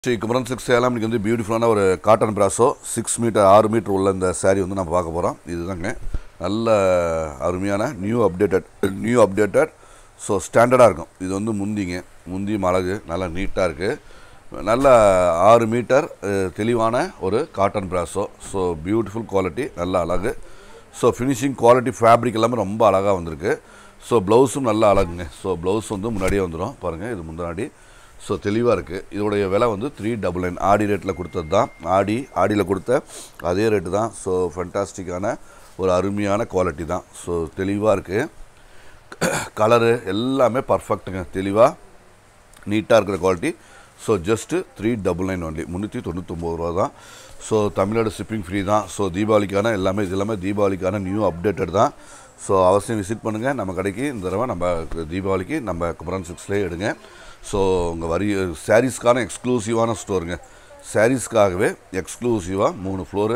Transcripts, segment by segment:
Sri Kumaran six Salem இன்னைக்கு வந்து பியூட்டிஃபுல்லான ஒரு காட்டன் பிராசோ சிக்ஸ் மீட்டர் ஆறு மீட்டர் உள்ள இந்த saree வந்து நம்ம பார்க்க போகிறோம் இதுதாங்க நல்ல அருமையான new updated new updated so ஸ்டாண்டர்டாக இருக்கும் இது வந்து முந்திங்க முந்தி அழகு நல்லா நீட்டாக இருக்குது நல்ல ஆறு மீட்டர் அஹ், தெளிவான ஒரு cotton brasso so beautiful quality நல்ல அழகு ஸோ ஃபினிஷிங் குவாலிட்டி ஃபேப்ரிக் எல்லாமே ரொம்ப அழகாக வந்திருக்கு ஸோ ப்ளவுஸும் நல்ல அழகுங்க ஸோ ப்ளவுஸ் வந்து முன்னாடியே வந்துடும் பாருங்கள் இது முன்னாடி ஸோ தெளிவாக இருக்குது இதோடைய விலை வந்து த்ரீ டபுள் நைன் ஆடி ரேட்டில் கொடுத்தது தான் ஆடி ஆடியில் கொடுத்த அதே ரேட்டு தான் ஸோ ஃபென்டாஸ்டிக்கான ஒரு அருமையான குவாலிட்டி தான் ஸோ தெளிவாக இருக்குது கலரு எல்லாமே பர்ஃபெக்ட்டுங்க தெளிவாக நீட்டாக இருக்கிற quality so just three double nine only முந்நூற்றி தொண்ணூத்தொம்பது ரூபா தான் ஸோ தமிழ்நாடு ஷிப்பிங் ஃப்ரீ தான் ஸோ தீபாவளிக்கான எல்லாமே இது எல்லாமே தீபாவளிக்கான நியூ அப்டேட்டட் தான் ஸோ அவசியம் விசிட் பண்ணுங்கள் நம்ம கடைக்கு இந்த தடவை நம்ம தீபாவளிக்கு நம்ம குமரன் சிக்ஸ்லேயே எடுங்க ஸோ உங்கள் வரி சாரீஸ்க்கான எக்ஸ்க்ளூசிவான ஸ்டோருங்க சாரீஸ்க்காகவே எக்ஸ்க்ளூசிவாக மூணு ஃப்ளோரு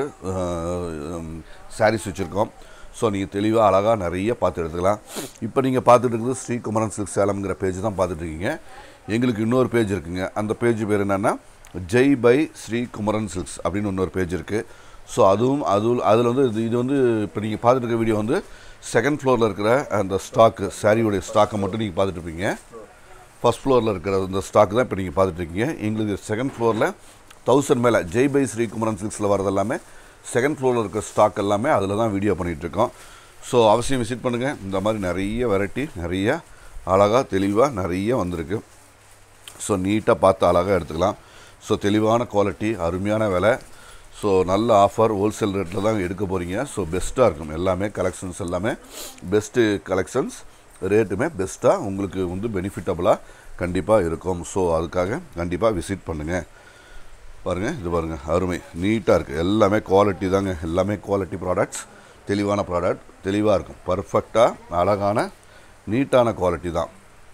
சாரீஸ் வச்சுருக்கோம் ஸோ நீங்கள் தெளிவாக அழகாக நிறைய பார்த்து எடுத்துக்கலாம் இப்போ நீங்கள் பார்த்துட்டு இருக்கிறது ஸ்ரீ குமரன் சில்க் சேலம்ங்கிற பேஜ் தான் பார்த்துட்டு இருக்கீங்க எங்களுக்கு இன்னொரு பேஜ் இருக்குங்க அந்த பேஜ் பேர் என்னென்னா ஜெய் பை ஸ்ரீ குமரன் சில்க்ஸ் அப்படின்னு இன்னொரு பேஜ் இருக்குது ஸோ அதுவும் அது அதில் வந்து இது இது வந்து இப்போ நீங்கள் பார்த்துட்டு இருக்க வீடியோ வந்து செகண்ட் ஃப்ளோரில் இருக்கிற அந்த ஸ்டாக்கு சாரியோடைய ஸ்டாக்கை மட்டும் நீங்கள் பார்த்துட்டு இருப்பீங்க ஃபர்ஸ்ட் ஃப்ளோரில் இருக்கிற இந்த ஸ்டாக் தான் இப்போ நீங்கள் பார்த்துட்டு இருக்கீங்க எங்களுக்கு செகண்ட் ஃப்ளோரில் தௌசண்ட் மேலே ஜெய் பை ஸ்ரீ குமரன் சில்க்ஸில் வரது எல்லாமே செகண்ட் ஃப்ளோரில் இருக்கிற ஸ்டாக் எல்லாமே அதில் தான் வீடியோ பண்ணிகிட்டு இருக்கோம் ஸோ அவசியம் விசிட் பண்ணுங்கள் இந்த மாதிரி நிறைய வெரைட்டி நிறைய அழகாக தெளிவாக நிறைய வந்திருக்கு ஸோ நீட்டாக பார்த்து அழகாக எடுத்துக்கலாம் ஸோ தெளிவான குவாலிட்டி அருமையான விலை ஸோ நல்ல ஆஃபர் ஹோல்சேல் ரேட்டில் தான் எடுக்க போகிறீங்க ஸோ பெஸ்ட்டாக இருக்கும் எல்லாமே கலெக்ஷன்ஸ் எல்லாமே பெஸ்ட்டு கலெக்ஷன்ஸ் ரேட்டுமே பெஸ்ட்டாக உங்களுக்கு வந்து பெனிஃபிட்டபுளாக கண்டிப்பாக இருக்கும் ஸோ அதுக்காக கண்டிப்பாக விசிட் பண்ணுங்கள் பாருங்கள் இது பாருங்கள் அருமை நீட்டாக இருக்குது எல்லாமே குவாலிட்டி தாங்க எல்லாமே குவாலிட்டி ப்ராடக்ட்ஸ் தெளிவான ப்ராடக்ட் தெளிவாக இருக்கும் பர்ஃபெக்டாக அழகான நீட்டான குவாலிட்டி தான்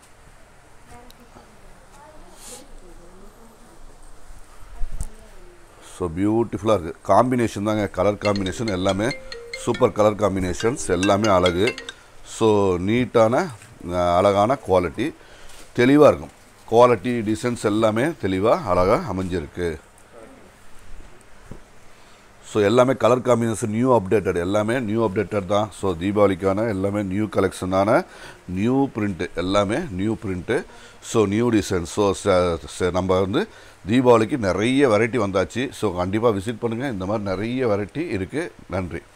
ஸோ பியூட்டிஃபுல்லாக இருக்குது காம்பினேஷன் தாங்க கலர் காம்பினேஷன் எல்லாமே சூப்பர் கலர் காம்பினேஷன்ஸ் எல்லாமே அழகு ஸோ நீட்டான அஹ், அழகான குவாலிட்டி தெளிவாக இருக்கும் குவாலிட்டி டிசைன்ஸ் எல்லாமே தெளிவாக அழகாக அமைஞ்சிருக்கு ஸோ எல்லாமே கலர் காம்பினேஷன் நியூ அப்டேட்டட் எல்லாமே நியூ அப்டேட்டட் தான் ஸோ தீபாவளிக்கான எல்லாமே நியூ கலெக்ஷனான நியூ பிரிண்ட்டு எல்லாமே new print so new design so நம்ம வந்து தீபாவளிக்கு நிறைய வெரைட்டி வந்தாச்சு ஸோ கண்டிப்பாக விசிட் பண்ணுங்கள் இந்த மாதிரி நிறைய வெரைட்டி இருக்குது நன்றி